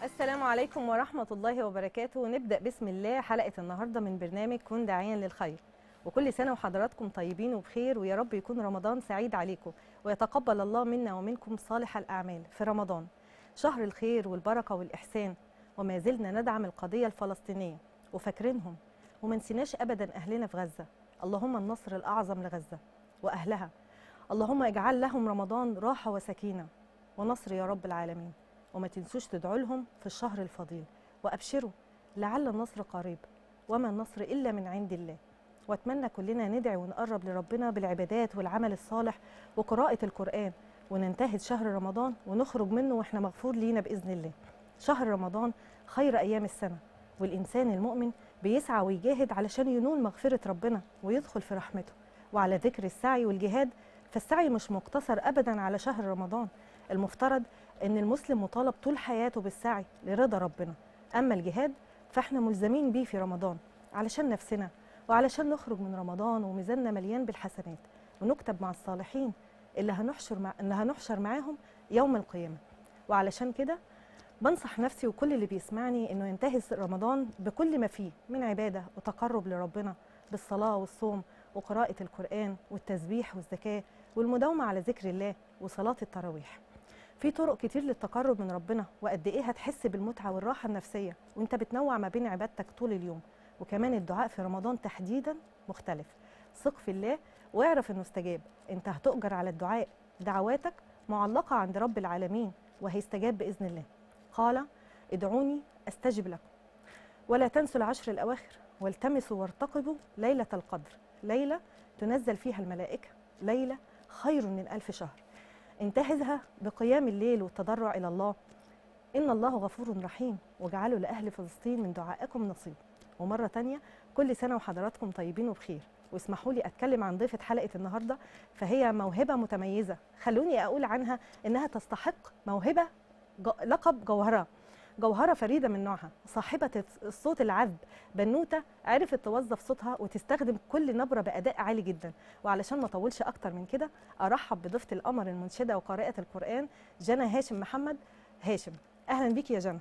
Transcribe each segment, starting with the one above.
السلام عليكم ورحمة الله وبركاته نبدأ بسم الله حلقة النهاردة من برنامج كن داعيا للخير وكل سنة وحضراتكم طيبين وبخير ويا رب يكون رمضان سعيد عليكم ويتقبل الله منا ومنكم صالح الأعمال في رمضان شهر الخير والبركة والإحسان وما زلنا ندعم القضية الفلسطينية وفاكرينهم وما نسيناش أبدا أهلنا في غزة اللهم النصر الأعظم لغزة وأهلها اللهم اجعل لهم رمضان راحة وسكينة ونصر يا رب العالمين وما تنسوش تدعوا لهم في الشهر الفضيل وأبشروا لعل النصر قريب وما النصر إلا من عند الله واتمنى كلنا ندعي ونقرب لربنا بالعبادات والعمل الصالح وقراءة القرآن وننتهز شهر رمضان ونخرج منه واحنا مغفور لينا بإذن الله شهر رمضان خير أيام السنة والإنسان المؤمن بيسعى ويجاهد علشان ينول مغفرة ربنا ويدخل في رحمته وعلى ذكر السعي والجهاد فالسعي مش مقتصر أبدا على شهر رمضان المفترض ان المسلم مطالب طول حياته بالسعي لرضا ربنا اما الجهاد فاحنا ملزمين بيه في رمضان علشان نفسنا وعلشان نخرج من رمضان وميزاننا مليان بالحسنات ونكتب مع الصالحين اللي هنحشر مع اللي هنحشر معاهم يوم القيامه وعلشان كده بنصح نفسي وكل اللي بيسمعني انه ينتهز رمضان بكل ما فيه من عباده وتقرب لربنا بالصلاه والصوم وقراءه القران والتسبيح والزكاه والمداومه على ذكر الله وصلاه التراويح في طرق كتير للتقرب من ربنا وقد ايه هتحس بالمتعه والراحه النفسيه وانت بتنوع ما بين عبادتك طول اليوم وكمان الدعاء في رمضان تحديدا مختلف ثق في الله واعرف انه استجاب انت هتؤجر على الدعاء دعواتك معلقه عند رب العالمين وهيستجاب باذن الله قال ادعوني استجب لكم ولا تنسوا العشر الاواخر والتمسوا وارتقبوا ليله القدر ليله تنزل فيها الملائكه ليله خير من الف شهر انتهزها بقيام الليل والتضرع إلى الله إن الله غفور رحيم واجعلوا لأهل فلسطين من دعائكم نصيب ومرة تانية كل سنة وحضراتكم طيبين وبخير واسمحوا لي أتكلم عن ضيفة حلقة النهاردة فهي موهبة متميزة خلوني أقول عنها إنها تستحق موهبة جو لقب جوهرة جوهرة فريدة من نوعها صاحبة الصوت العذب بنوتة عرفت توظف صوتها وتستخدم كل نبرة بأداء عالي جدا وعلشان ما أطولش أكتر من كده أرحب بضيفة القمر المنشدة وقارئة القرآن جنى هاشم محمد هاشم أهلا بيكي يا جنى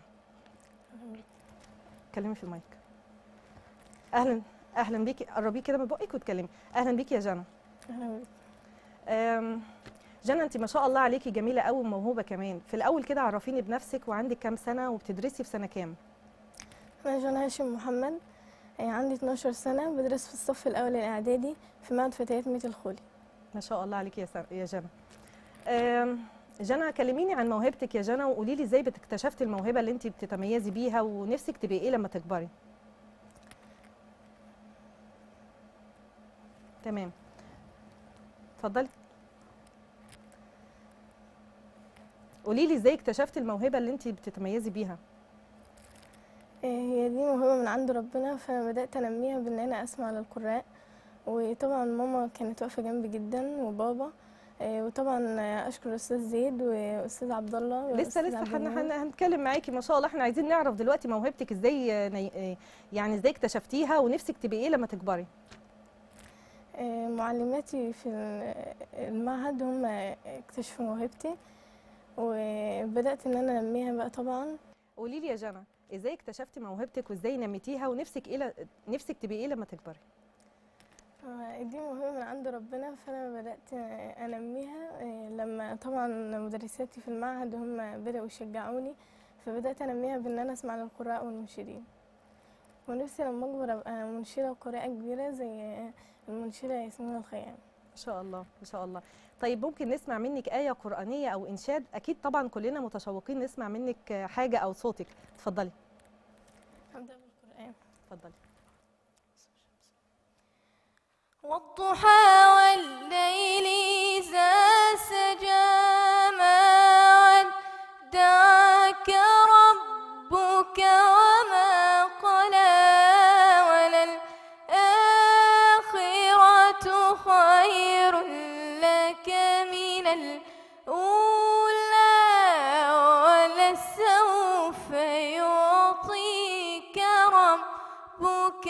كلمي في المايك أهلا أهلا بيكي قربي كده من بقك وتكلمي أهلا بيكي يا جنى أم، جنى انت ما شاء الله عليكي جميله قوي وموهوبه كمان في الاول كده عرفيني بنفسك وعندك كام سنه وبتدرسي في سنه كام أنا جنى هاشم محمد آه، عندي 12 سنة بدرس في الصف الأول الإعدادي في معهد فتيات ميت الخولي ما شاء الله عليكي يا سن... يا جنى أم، جنى كلميني عن موهبتك يا جنى وقولي لي ازاي اكتشفتي الموهبه اللي انت بتتميزي بيها ونفسك تبقي ايه لما تكبري تمام اتفضلي قولي لي ازاي اكتشفتي الموهبه اللي انت بتتميزي بيها آه، هي دي موهبة من عند ربنا فأنا بدأت أنميها بإن أنا أسمع للقراء وطبعا ماما كانت واقفة جنبي جدا وبابا آه، وطبعا آه، أشكر أستاذ زيد وأستاذ عبد الله لسه وأستاذ لسه عبد هن- المنعم. هن- هنتكلم معاكي ما شاء الله احنا عايزين نعرف دلوقتي موهبتك ازاي آه، ني- آه، يعني ازاي اكتشفتيها ونفسك تبقي ايه لما تكبري آه، معلماتي في ال- المعهد هم اكتشفوا موهبتي وبدأت إن أنا أنميها بقى طبعا قولي لي يا جنى ازاي اكتشفتي موهبتك وازاي نميتيها ونفسك ايه ل- نفسك تبقي ايه لما تكبري آه، دي موهبة من عند ربنا فأنا بدأت آه، أنميها آه، لما طبعا مدرساتي في المعهد هم بدأوا يشجعوني فبدأت أنميها بإن أنا أسمع للقراء والمنشدين ونفسي لما أكبر أبقى منشدة وقارئة كبيرة زي آه، المنشدة ياسمين الخيام ما شاء الله ما شاء الله طيب ممكن نسمع منك آية قرآنية أو إنشاد أكيد طبعا كلنا متشوقين نسمع منك آه، حاجة أو صوتك اتفضلي هبدأ بالقرآن اتفضلي والضحى والليل إذا سجى ما ودعك ربك وما قلى وللآخرة خير لك من الأولى ولسوف يعطيك ربك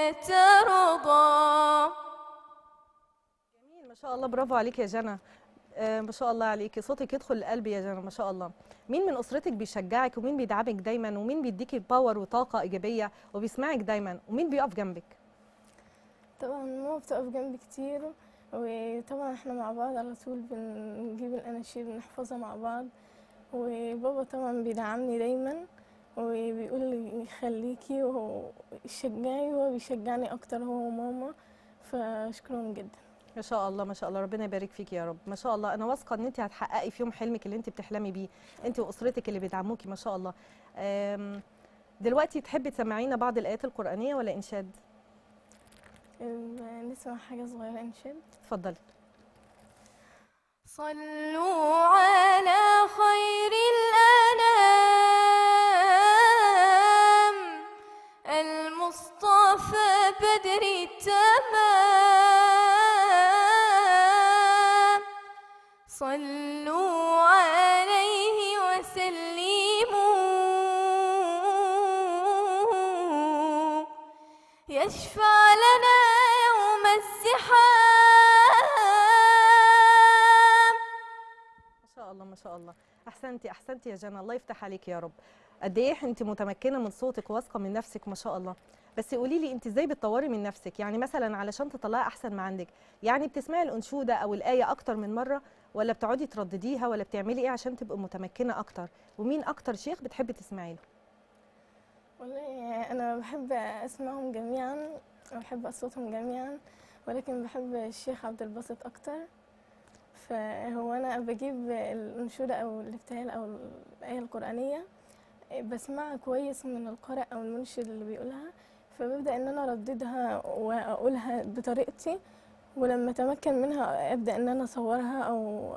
فترضى جميل ما شاء الله برافو عليك يا جنى آه ما شاء الله عليكي صوتك يدخل القلب يا جنى ما شاء الله مين من اسرتك بيشجعك ومين بيدعمك دايما ومين بيديكي باور وطاقه ايجابيه وبيسمعك دايما ومين بيقف جنبك طبعا ماما بتقف جنبي كتير وطبعا احنا مع بعض على طول بنجيب الاناشيد ونحفظها مع بعض وبابا طبعا بيدعمني دايما وبيقول لي خليكي وشجعي وهو بيشجعني اكتر هو وماما فاشكرهم جدا ما شاء الله ما شاء الله ربنا يبارك فيك يا رب ما شاء الله انا واثقه ان انت هتحققي في يوم حلمك اللي انت بتحلمي بيه انت واسرتك اللي بيدعموكي ما شاء الله آم، دلوقتي تحبي تسمعينا بعض الايات القرانيه ولا انشاد ال- نسمع حاجة صغيرة انشاد اتفضلي صلوا على خير الأنام المصطفى بدر التمام صلوا عليه وسلموا يشفع لنا يوم الزحام ما شاء الله ما شاء الله احسنتي احسنتي يا جنى الله يفتح عليك يا رب قد ايه انت متمكنه من صوتك واثقه من نفسك ما شاء الله بس قولي لي انت ازاي بتطوري من نفسك يعني مثلا علشان تطلعي احسن ما عندك يعني بتسمعي الانشوده او الايه اكتر من مره ولا بتقعدي تردديها ولا بتعملي ايه عشان تبقي متمكنه اكتر ومين اكتر شيخ بتحبي تسمعي له والله أنا بحب أسمعهم جميعا وبحب أصواتهم جميعا ولكن بحب الشيخ عبد الباسط أكتر فهو أنا بجيب الأنشودة أو الابتهال أو الآية القرآنية بسمعها كويس من القارئ أو المنشد اللي بيقولها فببدأ إن أنا أرددها وأقولها بطريقتي ولما أتمكن منها أبدأ إن أنا أصورها أو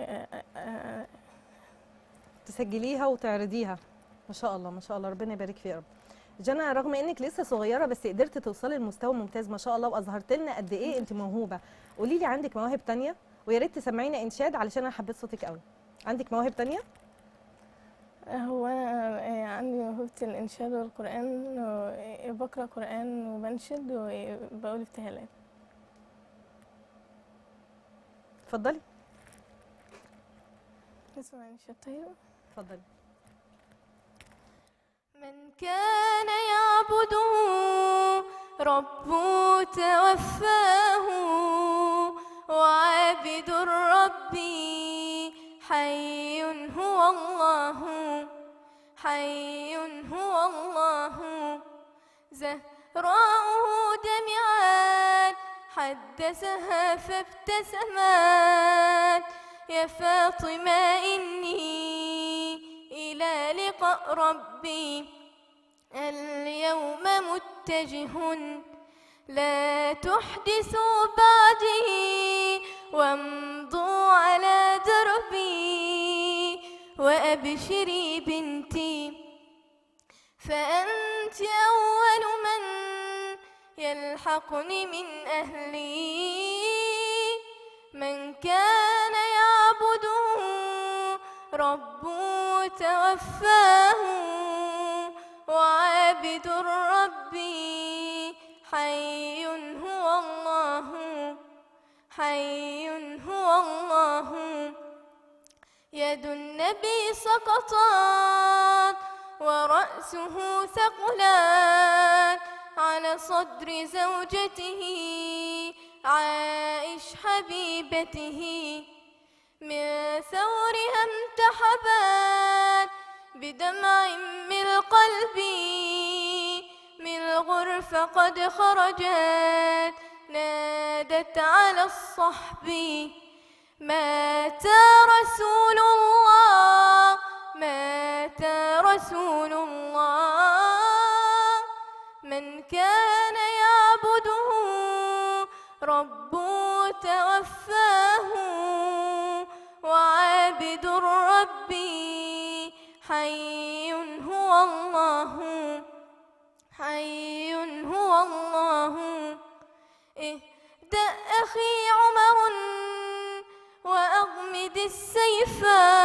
تسجليها وتعرضيها ما شاء الله ما شاء الله ربنا يبارك فيك يا رب جنى رغم انك لسه صغيره بس قدرت توصلي لمستوى ممتاز ما شاء الله واظهرت لنا قد ايه انت موهوبه قولي لي عندك مواهب تانية ويا ريت تسمعينا انشاد علشان انا حبيت صوتك قوي عندك مواهب تانية هو أنا عندي موهبة الإنشاد والقرآن وبقرأ قرآن وبنشد وبقول ابتهالات اتفضلي نسمع إنشاد طيب اتفضلي من كان يعبده ربه توفاه وعابد الرب حي هو الله حي هو الله زهراؤه دمعات حدثها فابتسمات يا فاطمة إني إلى لقاء ربي اليوم متجه لا تحدثوا بعدي وامضوا على دربي وأبشري بنتي فأنت أول من يلحقني من أهلي من كان يعبده ربه توفاه وعابد الرب حي هو الله حي هو الله يد النبي سقطت ورأسه ثقلان على صدر زوجته عائش حبيبته من ثورها امتحبت بدمع من القلب من الغرفة قد خرجت نادت على الصحب مات رسول الله مات رسول الله من كان يعبده ربه توفاه وعابد الرب حي هو الله حي هو الله اهدأ أخي عمر وأغمد السيف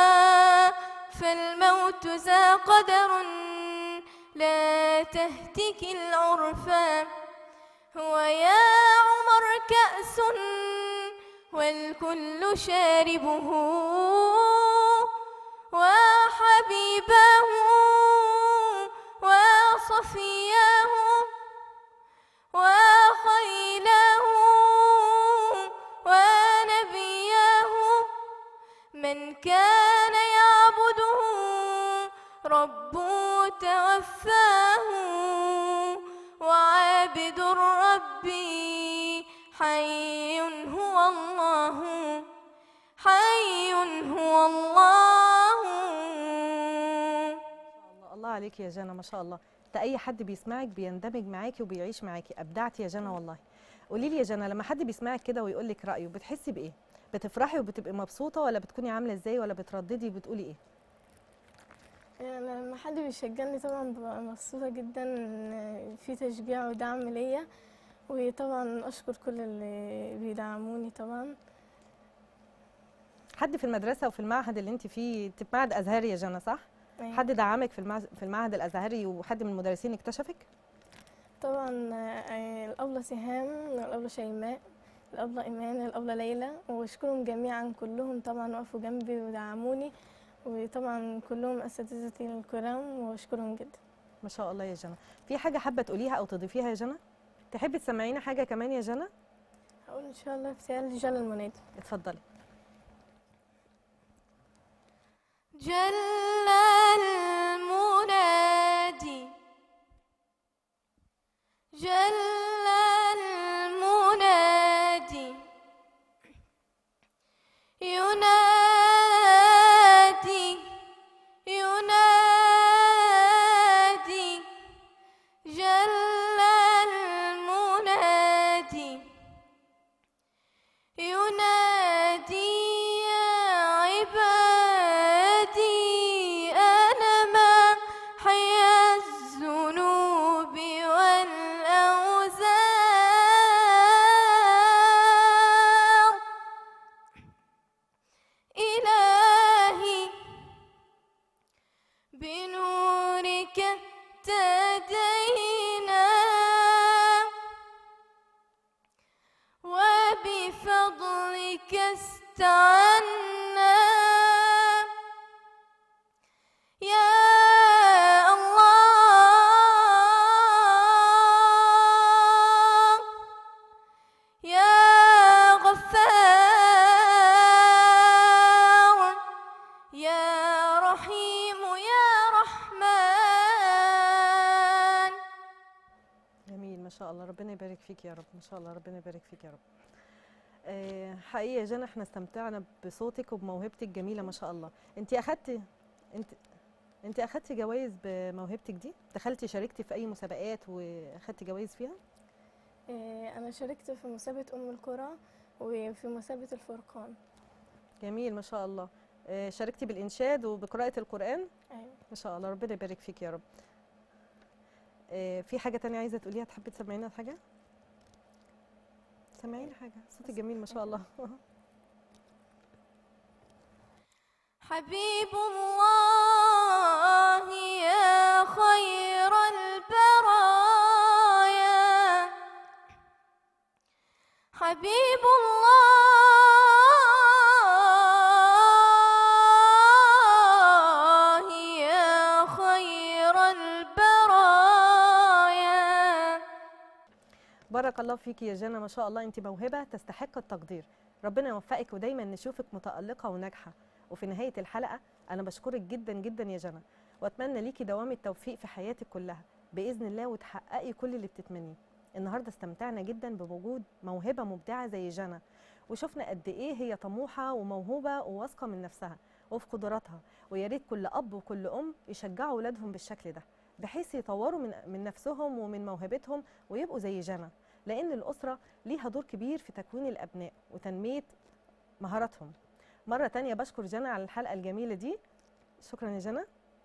فالموت ذا قدر لا تهتك العرفا هو يا عمر كأس والكل شاربه وحبيبه وصفيه وخيله ونبيه من كان يعبده رب توفاه وعابد الرب حي هو الله حي هو الله الله الله عليك يا جنى ما شاء الله ده اي حد بيسمعك بيندمج معاكي وبيعيش معاكي ابدعتي يا جنى والله قولي لي يا جنى لما حد بيسمعك كده ويقول لك رايه بتحسي بايه بتفرحي وبتبقي مبسوطه ولا بتكوني عامله ازاي ولا بترددي وبتقولي ايه يعني لما حد بيشجعني طبعا ببقى مبسوطة جدا إن في تشجيع ودعم ليا وطبعا أشكر كل اللي بيدعموني طبعا حد في المدرسه وفي المعهد اللي انت فيه انت في معهد ازهري يا جنى صح أيوة. حد دعمك في المعهد في المعهد الازهري وحد من المدرسين اكتشفك طبعا آه، الأبلة سهام والأبلة شيماء الأبلة إيمان الأبلة ليلى وأشكرهم جميعا كلهم طبعا وقفوا جنبي ودعموني وطبعا كلهم أساتذتي الكرام وأشكرهم جدا ما شاء الله يا جنى في حاجه حابه تقوليها او تضيفيها يا جنى تحبي تسمعينا حاجه كمان يا جنى هقول إن شاء الله بتهيألي جل المنادي اتفضلي جل المنادي جل المنادي ينادي ينادي جل المنادي ينادي يا عبادي أنا ما حيا الذنوب والأوزار إلهي بنورك اهتدينا وبفضلك استعنا يا الله يا غفار يا رحيم يا رحمن جميل ما شاء الله ربنا يبارك فيك يا رب ما شاء الله ربنا يبارك فيك يا رب آه، حقيقي يا جنى احنا استمتعنا بصوتك وبموهبتك الجميله ما شاء الله انت اخدتي انت انت اخدتي جوائز بموهبتك دي دخلتي شاركتي في اي مسابقات واخدتي جوائز فيها إيه، أنا شاركت في مسابقة أم القرى وفي مسابقة الفرقان جميل ما شاء الله آه، شاركتي بالانشاد وبقراءه القران أيوة. ما شاء الله ربنا يبارك فيك يا رب آه، في حاجه تانية عايزه تقوليها تحبي تسمعينا حاجه سمعينا حاجه صوتك جميل ما شاء الله حبيب الله يا خير البرايا حبيب الله يا خير البرايا بارك الله فيكي يا جنى ما شاء الله انت موهبه تستحق التقدير ربنا يوفقك ودايما نشوفك متالقه وناجحه وفي نهايه الحلقه انا بشكرك جدا جدا يا جنى واتمنى ليكي دوام التوفيق في حياتك كلها باذن الله وتحققي كل اللي بتتمنيه النهارده استمتعنا جدا بوجود موهبه مبدعه زي جنى وشفنا قد ايه هي طموحه وموهوبه وواثقه من نفسها وفي قدراتها ويا ريت كل اب وكل ام يشجعوا اولادهم بالشكل ده بحيث يطوروا من من نفسهم ومن موهبتهم ويبقوا زي جنى لان الاسره ليها دور كبير في تكوين الابناء وتنميه مهاراتهم مره تانية بشكر جنى على الحلقه الجميله دي شكرا يا جنى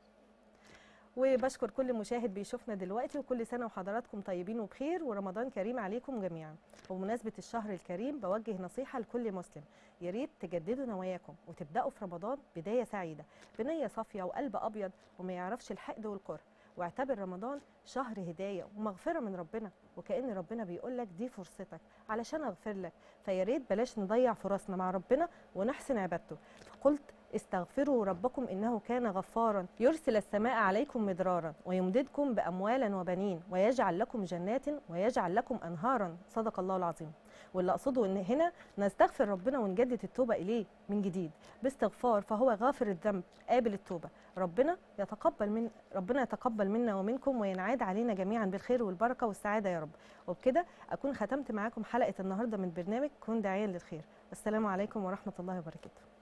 وبشكر كل مشاهد بيشوفنا دلوقتي وكل سنه وحضراتكم طيبين وبخير ورمضان كريم عليكم جميعا وبمناسبه الشهر الكريم بوجه نصيحه لكل مسلم يا ريت تجددوا نواياكم وتبداوا في رمضان بدايه سعيده بنيه صافيه وقلب ابيض وما يعرفش الحقد والكره واعتبر رمضان شهر هدايه ومغفره من ربنا وكأن ربنا بيقول لك دي فرصتك علشان اغفر لك فيا ريت بلاش نضيع فرصنا مع ربنا ونحسن عبادته فقلت استغفروا ربكم انه كان غفارا يرسل السماء عليكم مدرارا ويمددكم باموال وبنين ويجعل لكم جنات ويجعل لكم انهارا صدق الله العظيم واللي اقصده ان هنا نستغفر ربنا ونجدد التوبه اليه من جديد باستغفار فهو غافر الذنب قابل التوبه ربنا يتقبل من ربنا يتقبل منا ومنكم وينعاد علينا جميعا بالخير والبركه والسعاده يا رب وبكده اكون ختمت معاكم حلقه النهارده من برنامج كن داعيا للخير السلام عليكم ورحمه الله وبركاته